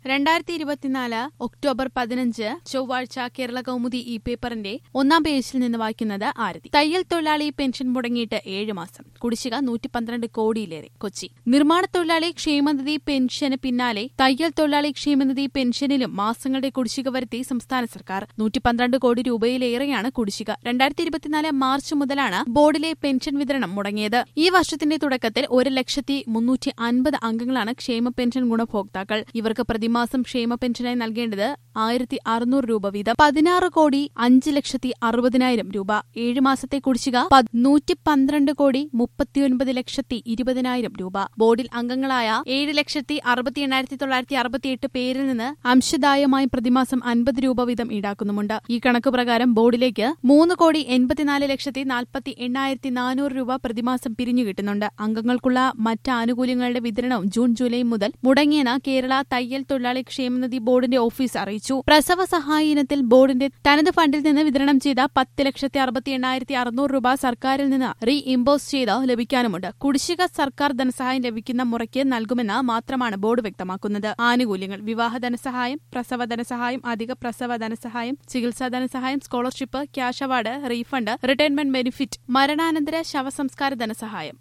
രണ്ടായിരത്തി ഇരുപത്തിനാല് ഒക്ടോബർ പതിനഞ്ച് ചൊവ്വാഴ്ച കേരള കൗമുദി ഈ പേപ്പറിന്റെ ഒന്നാം പേജിൽ നിന്ന് വായിക്കുന്നത് ആരതി തയ്യൽ തൊഴിലാളി പെൻഷൻ മുടങ്ങിയിട്ട് ഏഴ് മാസം കുടിശ്ശിക നൂറ്റി പന്ത്രണ്ട് കോടിയിലേറെ കൊച്ചി നിർമ്മാണ തൊഴിലാളി ക്ഷേമനിധി പെൻഷന് പിന്നാലെ തയ്യൽ തൊഴിലാളി ക്ഷേമനിധി പെൻഷനിലും മാസങ്ങളുടെ കുടിശ്ശിക വരുത്തി സംസ്ഥാന സർക്കാർ നൂറ്റി പന്ത്രണ്ട് കോടി രൂപയിലേറെയാണ് കുടിശ്ശിക രണ്ടായിരത്തി ഇരുപത്തിനാല് മാർച്ച് മുതലാണ് ബോർഡിലെ പെൻഷൻ വിതരണം മുടങ്ങിയത് ഈ വർഷത്തിന്റെ തുടക്കത്തിൽ ഒരു ലക്ഷത്തി മുന്നൂറ്റി അൻപത് അംഗങ്ങളാണ് ക്ഷേമ പെൻഷൻ ഗുണഭോക്താക്കൾ ഇവർക്ക് പ്രതിമാസം ക്ഷേമ പെൻഷനായി നൽകേണ്ടത് ആയിരത്തി അറുന്നൂറ് രൂപ വീതം പതിനാറ് കോടി അഞ്ച് ലക്ഷത്തി അറുപതിനായിരം രൂപ ഏഴ് മാസത്തെ കുടിശ്ശിക നൂറ്റി പന്ത്രണ്ട് കോടി മുപ്പത്തിയൊൻപത് ലക്ഷത്തി ഇരുപതിനായിരം രൂപ ബോർഡിൽ അംഗങ്ങളായ ഏഴ് ലക്ഷത്തി അറുപത്തി എണ്ണായിരത്തി തൊള്ളായിരത്തി അറുപത്തിയെട്ട് പേരിൽ നിന്ന് അംശദായമായി പ്രതിമാസം അൻപത് രൂപ വീതം ഈടാക്കുന്നുമുണ്ട് ഈ കണക്ക് പ്രകാരം ബോർഡിലേക്ക് മൂന്ന് കോടി എൺപത്തിനാല് ലക്ഷത്തി നാൽപ്പത്തി എണ്ണായിരത്തി നാനൂറ് രൂപ പ്രതിമാസം പിരിഞ്ഞു കിട്ടുന്നുണ്ട് അംഗങ്ങൾക്കുള്ള മറ്റ് ആനുകൂല്യങ്ങളുടെ വിതരണവും ജൂൺ ജൂലൈ മുതൽ മുടങ്ങിയെന്ന് കേരള തയ്യൽ തൊഴിലാളി ക്ഷേമനിധി ബോർഡിന്റെ ഓഫീസ് അറിയിച്ചു പ്രസവ സഹായ ഇനത്തിൽ ബോർഡിന്റെ തനത് ഫണ്ടിൽ നിന്ന് വിതരണം ചെയ്ത പത്ത് ലക്ഷത്തി അറുപത്തി എണ്ണായിരത്തി അറുന്നൂറ് രൂപ സർക്കാരിൽ നിന്ന് റീ ഇമ്പോസ് ചെയ്ത് ലഭിക്കാനുമുണ്ട് കുടിശ്ശിക സർക്കാർ ധനസഹായം ലഭിക്കുന്ന മുറയ്ക്ക് നൽകുമെന്ന് മാത്രമാണ് ബോർഡ് വ്യക്തമാക്കുന്നത് ആനുകൂല്യങ്ങൾ വിവാഹ ധനസഹായം പ്രസവ ധനസഹായം അധിക പ്രസവ ധനസഹായം ചികിത്സാ ധനസഹായം scholarship cash award refund retirement benefit മരണാനന്തര ശവസംസ്കാര ധനസഹായം